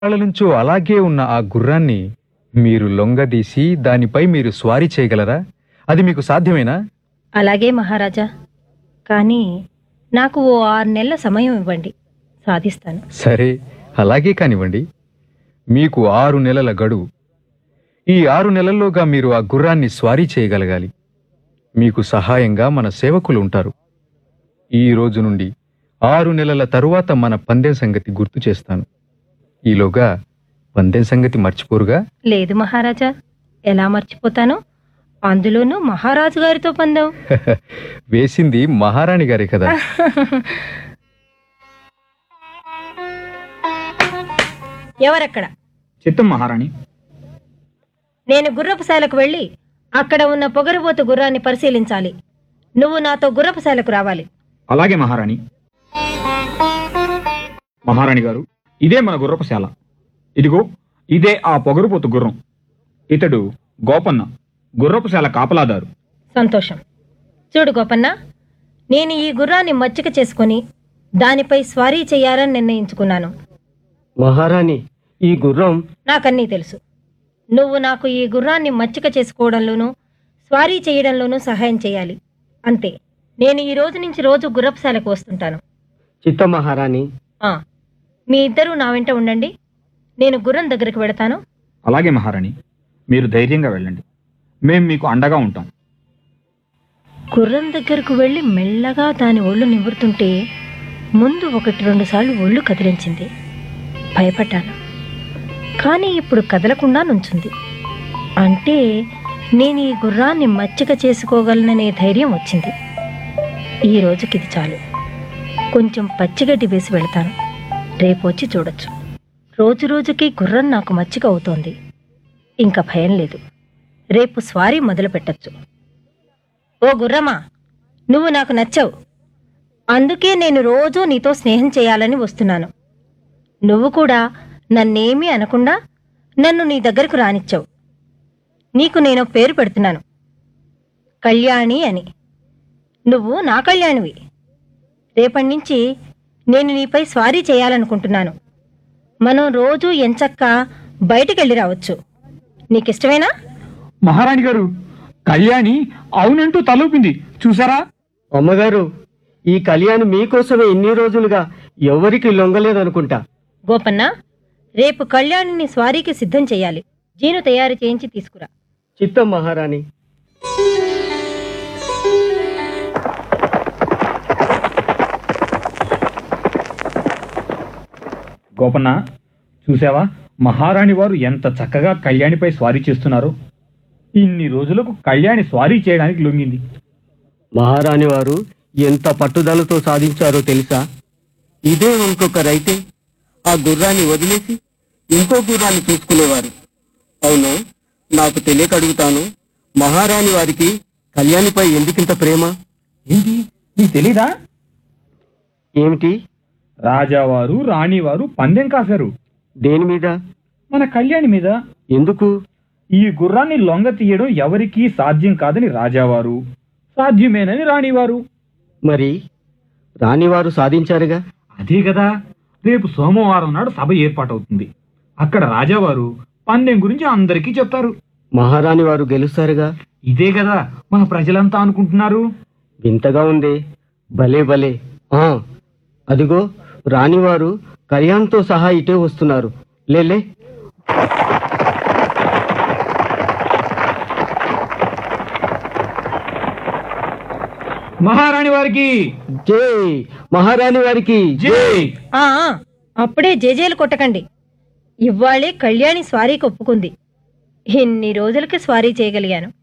కాళ్ళ నుంచో అలాగే ఉన్న ఆ గుర్రాన్ని మీరు లొంగదీసి దానిపై మీరు స్వారీ చేయగలరా అది మీకు సాధ్యమేనా అలాగే మహారాజా కానీ నాకు ఓ ఆరు నెలల సమయం ఇవ్వండి సాధిస్తాను సరే అలాగే కానివ్వండి మీకు ఆరు నెలల గడువు ఈ ఆరు నెలల్లోగా మీరు ఆ గుర్రాన్ని స్వారీ చేయగలగాలి మీకు సహాయంగా మన సేవకులు ఉంటారు ఈ రోజు నుండి ఆరు నెలల తరువాత మన పందెం సంగతి గుర్తు చేస్తాను ఈలోగా పందెం సంగతి మర్చిపోరుగా లేదు మహారాజా ఎలా మర్చిపోతాను అందులోనూ మహారాజు గారితో పందెం వేసింది మహారాణి గారే కదా ఎవరక్కడ చిత్తం మహారాణి నేను గుర్రపుశాలకు వెళ్ళి అక్కడ ఉన్న పొగరుబోతు గుర్రాన్ని పరిశీలించాలి నువ్వు నాతో గుర్రపుశాలకు రావాలి అలాగే మహారాణి మహారాణి గారు ఇదే మన గుర్రపుశాల ఇదిగో ఇదే ఆ పొగరుపోతు గుర్రం ఇతడు గోపన్న గుర్రపుశాల కాపలాదారు సంతోషం చూడు గోపన్న నేను ఈ గుర్రాన్ని మచ్చిక చేసుకుని దానిపై స్వారీ చేయాలని నిర్ణయించుకున్నాను మహారాణి ఈ గుర్రం నాకన్నీ తెలుసు నువ్వు నాకు ఈ గుర్రాన్ని మచ్చిక చేసుకోవడంలోనూ స్వారీ చేయడంలోనూ సహాయం చేయాలి అంతే నేను ఈ రోజు నుంచి రోజు గుర్రపుశాలకు వస్తుంటాను చిత్త మహారాణి ఆ, మీ ఇద్దరూ నా వెంట ఉండండి నేను గుర్రం దగ్గరికి వెడతాను అలాగే మహారాణి మీరు ధైర్యంగా వెళ్ళండి మేం మీకు అండగా ఉంటాం గుర్రం దగ్గరకు వెళ్ళి మెల్లగా దాని ఒళ్ళు నివురుతుంటే ముందు ఒకటి రెండు సార్లు ఒళ్ళు కదిలించింది భయపడ్డాను కానీ ఇప్పుడు కదలకుండా నుంచుంది అంటే నేను ఈ గుర్రాన్ని మచ్చిక చేసుకోగలననే ధైర్యం వచ్చింది ఈ రోజుకి ఇది చాలు కొంచెం పచ్చిగడ్డి వేసి వెళ్తాను రేపు వచ్చి చూడొచ్చు రోజు రోజుకి గుర్రం నాకు మచ్చిక అవుతోంది ఇంకా భయం లేదు రేపు స్వారీ మొదలు పెట్టచ్చు ఓ గుర్రమా నువ్వు నాకు నచ్చావు అందుకే నేను రోజూ నీతో స్నేహం చేయాలని వస్తున్నాను నువ్వు కూడా నన్నేమీ అనకుండా నన్ను నీ దగ్గరకు రానిచ్చావు నీకు నేను పేరు పెడుతున్నాను కళ్యాణి అని నువ్వు నా కళ్యాణివి రేపటి నుంచి నేను నీపై స్వారీ చేయాలనుకుంటున్నాను మనం రోజూ ఎంచక్క బయటికెళ్ళి రావచ్చు నీకిష్టమేనా మహారాణి గారు కళ్యాణి అవునంటూ తలూపింది చూసారా అమ్మగారు ఈ కళ్యాణ్ మీకోసమే ఇన్ని రోజులుగా ఎవరికి లొంగలేదనుకుంటా గోపన్న రేపు కళ్యాణిని స్వారీకి సిద్ధం చేయాలి జీను తయారు చేయించి తీసుకురా చిత్తం మహారాణి గోపన్న చూసావా మహారాణి వారు ఎంత చక్కగా కళ్యాణిపై స్వారీ చేస్తున్నారు ఇన్ని రోజులకు కళ్యాణి స్వారీ చేయడానికి లొంగింది మహారాణి వారు ఎంత పట్టుదలతో సాధించారో తెలుసా ఇదే ఇంకొకరైతే ఆ గుర్రాన్ని వదిలేసి ఇంకో గుర్రాన్ని చూసుకునేవారు అవును నాకు తెలియక అడుగుతాను మహారాణి వారికి కళ్యాణిపై ఎందుకింత ప్రేమ ఏంటి నీకు తెలీదా ఏమిటి రాజావారు రాణివారు పందెం కాశారు దేని మీద మన కళ్యాణి మీద ఎందుకు ఈ గుర్రాన్ని లొంగ తీయడం ఎవరికీ సాధ్యం కాదని రాజావారు సాధ్యమేనని రాణివారు మరి రాణివారు సాధించారుగా అదే కదా రేపు సోమవారం నాడు సభ ఏర్పాటవుతుంది అక్కడ రాజావారు పందెం గురించి అందరికీ చెప్తారు మహారాణి వారు గెలుస్తారుగా ఇదే కదా మన ప్రజలంతా అనుకుంటున్నారు వింతగా ఉంది భలే భలే ఆ అదిగో రాణివారు కళ్యాణ్తో సహా ఇటే వస్తున్నారు లేలే మహారాణి వారికి జై మహారాణి వారికి జై ఆ ఆ, అప్పుడే జేజేలు కొట్టకండి ఇవ్వాళే కళ్యాణి స్వారీకి ఒప్పుకుంది ఇన్ని రోజులకి స్వారీ చేయగలిగాను